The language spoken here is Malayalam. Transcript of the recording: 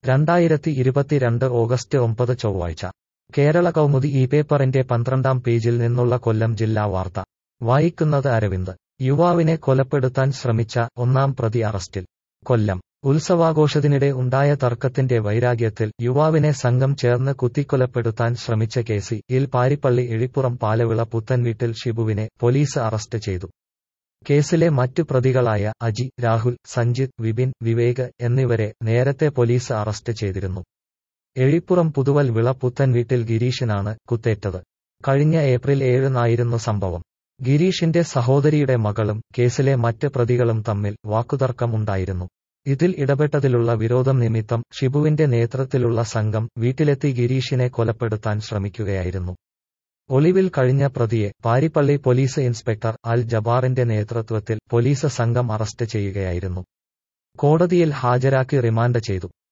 രണ്ടായിരത്തി ഇരുപത്തിരണ്ട് ഓഗസ്റ്റ് ഒമ്പത് ചൊവ്വാഴ്ച കേരള കൗമുദി ഈ പേപ്പറിന്റെ പന്ത്രണ്ടാം പേജിൽ നിന്നുള്ള കൊല്ലം ജില്ലാ വാർത്ത വായിക്കുന്നത് അരവിന്ദ് യുവാവിനെ കൊലപ്പെടുത്താൻ ശ്രമിച്ച ഒന്നാം പ്രതി അറസ്റ്റിൽ കൊല്ലം ഉത്സവാഘോഷത്തിനിടെ ഉണ്ടായ തർക്കത്തിന്റെ വൈരാഗ്യത്തിൽ യുവാവിനെ സംഘം ചേർന്ന് കുത്തിക്കൊലപ്പെടുത്താൻ ശ്രമിച്ച കേസി ഇൽ പാരിപ്പള്ളി എഴിപ്പുറം പാലവിള പുത്തൻവീട്ടിൽ ഷിബുവിനെ പോലീസ് അറസ്റ്റ് ചെയ്തു കേസിലെ മറ്റു പ്രതികളായ അജി രാഹുൽ സഞ്ജിത് വിപിൻ വിവേക് എന്നിവരെ നേരത്തെ പോലീസ് അറസ്റ്റ് ചെയ്തിരുന്നു എഴിപ്പുറം പുതുവൽ വിള പുത്തൻ വീട്ടിൽ ഗിരീഷിനാണ് കുത്തേറ്റത് കഴിഞ്ഞ ഏപ്രിൽ ഏഴിനായിരുന്നു സംഭവം ഗിരീഷിന്റെ സഹോദരിയുടെ മകളും കേസിലെ മറ്റ് പ്രതികളും തമ്മിൽ വാക്കുതർക്കം ഉണ്ടായിരുന്നു ഇതിൽ ഇടപെട്ടതിലുള്ള വിരോധം നിമിത്തം ഷിബുവിന്റെ നേതൃത്വത്തിലുള്ള സംഘം വീട്ടിലെത്തി ഗിരീഷിനെ കൊലപ്പെടുത്താൻ ശ്രമിക്കുകയായിരുന്നു ഒളിവിൽ കഴിഞ്ഞ പ്രതിയെ പാരിപ്പള്ളി പോലീസ് ഇൻസ്പെക്ടർ അൽ ജബാറിന്റെ നേതൃത്വത്തിൽ പോലീസ് സംഘം അറസ്റ്റ് ചെയ്യുകയായിരുന്നു കോടതിയിൽ ഹാജരാക്കി റിമാൻഡ് ചെയ്തു